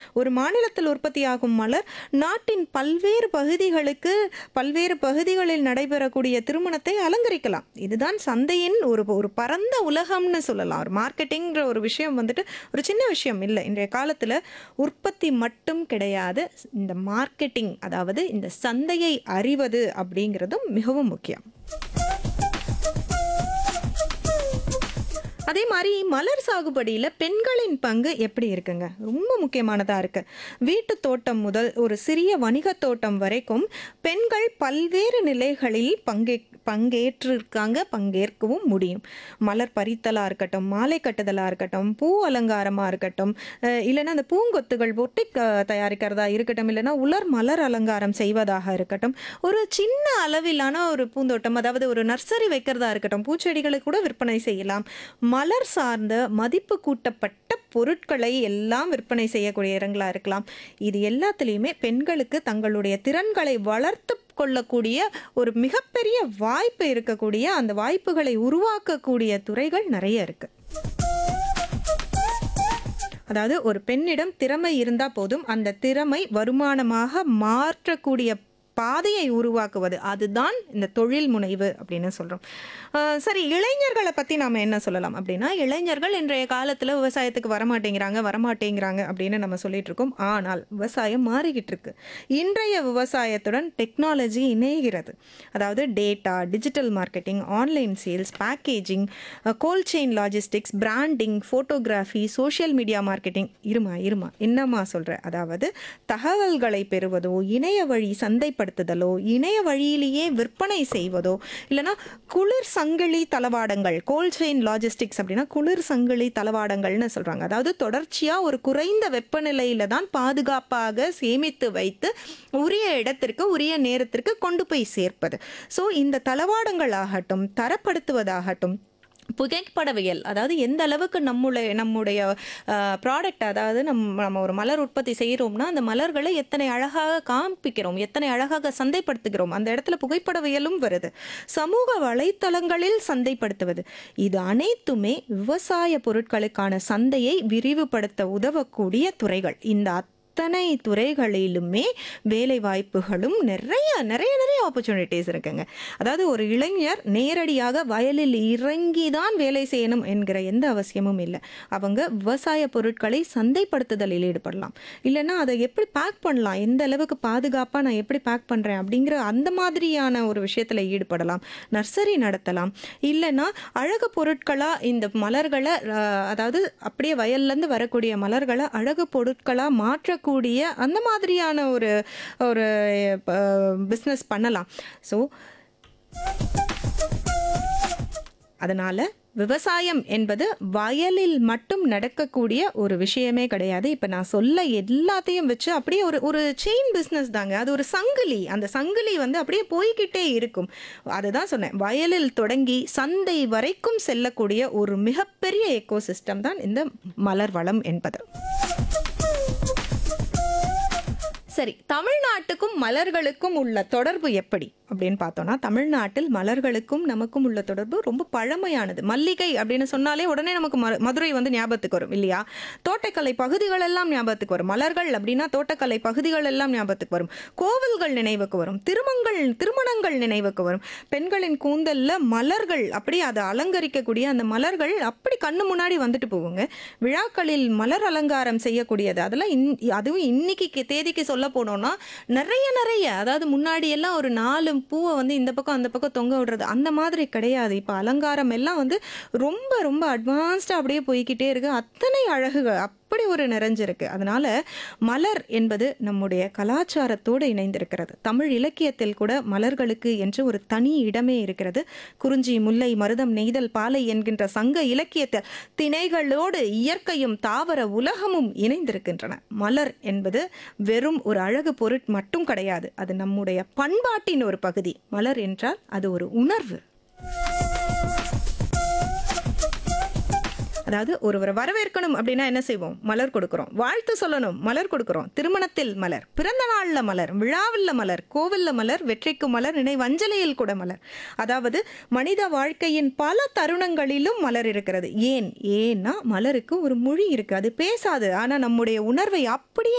ஒரு மாநிலத்தில் உற்பத்தியாகும் மலர் நாட்டின் பல்வேறு பகுதிகளுக்கு பல்வேறு பகுதிகளில் நடைபெறக்கூடிய திருமணத்தை அலங்கரிக்கலாம் இதுதான் சந்தையின் ஒரு ஒரு பரந்த உலகம்னு சொல்லலாம் ஒரு மார்க்கெட்டிங்கிற ஒரு விஷயம் வந்துட்டு ஒரு சின்ன விஷயம் இல்லை இன்றைய காலத்தில் உற்பத்தி மட்டும் கிடையாது இந்த மார்க்கெட்டிங் அதாவது இந்த சந்தையை அறிவது அப்படிங்கிறதும் மிகவும் முக்கியம் அதே மாதிரி மலர் சாகுபடியில் பெண்களின் பங்கு எப்படி இருக்குங்க ரொம்ப முக்கியமானதாக இருக்கு வீட்டு தோட்டம் முதல் ஒரு சிறிய வணிக தோட்டம் வரைக்கும் பெண்கள் பல்வேறு நிலைகளில் பங்கே பங்கேற்றிருக்காங்க பங்கேற்கவும் முடியும் மலர் பறித்தலாக இருக்கட்டும் மாலை கட்டுதலாக இருக்கட்டும் பூ அலங்காரமாக இருக்கட்டும் அஹ் இல்லைன்னா அந்த பூங்கொத்துகள் ஒட்டி க- தயாரிக்கிறதா இருக்கட்டும் இல்லைன்னா உலர் மலர் அலங்காரம் செய்வதாக இருக்கட்டும் ஒரு சின்ன அளவிலான ஒரு பூந்தோட்டம் அதாவது ஒரு நர்சரி வைக்கிறதா இருக்கட்டும் பூச்செடிகளை கூட விற்பனை செய்யலாம் மலர் சார்ந்த மதிப்பு கூட்டப்பட்ட பொருட்களை எல்லாம் விற்பனை செய்யக்கூடிய இடங்களா இருக்கலாம் இது எல்லாத்துலேயுமே பெண்களுக்கு தங்களுடைய திறன்களை வளர்த்து கொள்ளக்கூடிய ஒரு மிகப்பெரிய வாய்ப்பு இருக்கக்கூடிய அந்த வாய்ப்புகளை உருவாக்கக்கூடிய துறைகள் நிறைய இருக்கு அதாவது ஒரு பெண்ணிடம் திறமை இருந்தால் போதும் அந்த திறமை வருமானமாக மாற்றக்கூடிய பாதையை உருவாக்குவது அதுதான் இந்த தொழில் முனைவு அப்படின்னு சொல்கிறோம் சரி இளைஞர்களை பற்றி நாம் என்ன சொல்லலாம் அப்படின்னா இளைஞர்கள் இன்றைய காலத்தில் விவசாயத்துக்கு வரமாட்டேங்கிறாங்க வரமாட்டேங்கிறாங்க அப்படின்னு நம்ம சொல்லிட்டு இருக்கோம் ஆனால் விவசாயம் மாறிக்கிட்டு இருக்கு இன்றைய விவசாயத்துடன் டெக்னாலஜி இணைகிறது அதாவது data digital marketing online sales packaging cold chain logistics branding photography social media marketing இருமா இருமா என்னம்மா சொல்கிறேன் அதாவது தகவல்களை பெறுவதோ இணைய வழி சந்தைப்படுத்துதலோ இணைய வழியிலேயே விற்பனை செய்வதோ இல்லைன்னா குளிர் சங்கிலி தளவாடங்கள் கோல்ட் செயின் லாஜிஸ்டிக்ஸ் அப்படின்னா குளிர் சங்கிலி தளவாடங்கள்னு சொல்கிறாங்க அதாவது தொடர்ச்சியாக ஒரு குறைந்த வெப்பநிலையில தான் பாதுகாப்பாக சேமித்து வைத்து உரிய இடத்திற்கு உரிய நேரத்திற்கு கொண்டு போய் சேர்ப்பது ஸோ இந்த தளவாடங்கள் ஆகட்டும் தரப்படுத்துவதாகட்டும் புகைப்படவியல் அதாவது எந்த அளவுக்கு நம்முடைய நம்முடைய ப்ராடக்ட் அதாவது நம் நம்ம ஒரு மலர் உற்பத்தி செய்கிறோம்னா அந்த மலர்களை எத்தனை அழகாக காண்பிக்கிறோம் எத்தனை அழகாக சந்தைப்படுத்துகிறோம் அந்த இடத்துல புகைப்படவியலும் வருது சமூக வலைத்தளங்களில் சந்தைப்படுத்துவது இது அனைத்துமே விவசாய பொருட்களுக்கான சந்தையை விரிவுபடுத்த உதவக்கூடிய துறைகள் இந்த அத்தனை துறைகளிலுமே வேலை வாய்ப்புகளும் நிறைய நிறைய நிறைய ஆப்பர்ச்சுனிட்டிஸ் இருக்குங்க அதாவது ஒரு இளைஞர் நேரடியாக வயலில் இறங்கி தான் வேலை செய்யணும் என்கிற எந்த அவசியமும் இல்லை அவங்க விவசாய பொருட்களை சந்தைப்படுத்துதலில் ஈடுபடலாம் இல்லைன்னா அதை எப்படி பேக் பண்ணலாம் எந்த அளவுக்கு பாதுகாப்பாக நான் எப்படி பேக் பண்ணுறேன் அப்படிங்கிற அந்த மாதிரியான ஒரு விஷயத்தில் ஈடுபடலாம் நர்சரி நடத்தலாம் இல்லைன்னா அழகு பொருட்களாக இந்த மலர்களை அஹ், அதாவது அப்படியே வயல்லேருந்து வரக்கூடிய மலர்களை அழகு பொருட்களாக மாற்றக்கூடிய அந்த மாதிரியான ஒரு ஒரு பிஸ்னஸ் பண்ணலாம் ஸோ அதனால் விவசாயம் என்பது வயலில் மட்டும் நடக்கக்கூடிய ஒரு விஷயமே கிடையாது இப்போ நான் சொல்ல எல்லாத்தையும் வச்சு அப்படியே ஒரு ஒரு செயின் பிஸ்னஸ் தாங்க அது ஒரு சங்கிலி அந்த சங்கிலி வந்து அப்படியே போய்கிட்டே இருக்கும் அதுதான் சொன்னேன் வயலில் தொடங்கி சந்தை வரைக்கும் செல்லக்கூடிய ஒரு மிகப்பெரிய எக்கோசிஸ்டம் தான் இந்த மலர் வளம் என்பது சரி தமிழ்நாட்டுக்கும் மலர்களுக்கும் உள்ள தொடர்பு எப்படி அப்படின்னு பார்த்தோம்னா தமிழ்நாட்டில் மலர்களுக்கும் நமக்கும் உள்ள தொடர்பு ரொம்ப பழமையானது மல்லிகை அப்படின்னு சொன்னாலே உடனே நமக்கு ம- மதுரை வந்து ஞாபகத்துக்கு வரும் இல்லையா தோட்டக்கலை பகுதிகள் எல்லாம் ஞாபகத்துக்கு வரும் மலர்கள் அப்படின்னா தோட்டக்கலை பகுதிகள் எல்லாம் ஞாபகத்துக்கு வரும் கோவில்கள் நினைவுக்கு வரும் திருமங்கள் திருமணங்கள் நினைவுக்கு வரும் பெண்களின் கூந்தல்ல மலர்கள் அப்படியே அதை அலங்கரிக்கக்கூடிய அந்த மலர்கள் அப்படி கண்ணு முன்னாடி வந்துட்டு போகுங்க விழாக்களில் மலர் அலங்காரம் செய்யக்கூடியது அதெல்லாம் இன் அதுவும் இன்னைக்கு கே- தேதிக்கு சொல்ல போனோம்னா நிறைய நிறைய அதாவது முன்னாடி எல்லாம் ஒரு நாலு பூவை வந்து இந்த பக்கம் அந்த பக்கம் தொங்க விடுறது அந்த மாதிரி கிடையாது இப்போ அலங்காரம் எல்லாம் வந்து ரொம்ப ரொம்ப அட்வான்ஸ்டாக அப்படியே போய்க்கிட்டே இருக்கு அத்தனை அழகுகள் அப்படி ஒரு நிறைஞ்சிருக்கு அதனால மலர் என்பது நம்முடைய கலாச்சாரத்தோடு இணைந்திருக்கிறது தமிழ் இலக்கியத்தில் கூட மலர்களுக்கு என்று ஒரு தனி இடமே இருக்கிறது குறிஞ்சி முல்லை மருதம் நெய்தல் பாலை என்கின்ற சங்க இலக்கியத்தில் திணைகளோடு இயற்கையும் தாவர உலகமும் இணைந்திருக்கின்றன மலர் என்பது வெறும் ஒரு அழகு பொருட் மட்டும் கிடையாது அது நம்முடைய பண்பாட்டின் ஒரு பகுதி மலர் என்றால் அது ஒரு உணர்வு அதாவது ஒருவரை வரவேற்கணும் அப்படின்னா என்ன செய்வோம் மலர் கொடுக்குறோம் வாழ்த்து சொல்லணும் மலர் கொடுக்குறோம் திருமணத்தில் மலர் பிறந்த நாள்ல மலர் விழாவில் மலர் கோவில்ல மலர் வெற்றிக்கு மலர் நினைவஞ்சலியில் கூட மலர் அதாவது மனித வாழ்க்கையின் பல தருணங்களிலும் மலர் இருக்கிறது ஏன் ஏன்னா மலருக்கு ஒரு மொழி இருக்கு அது பேசாது ஆனா நம்முடைய உணர்வை அப்படியே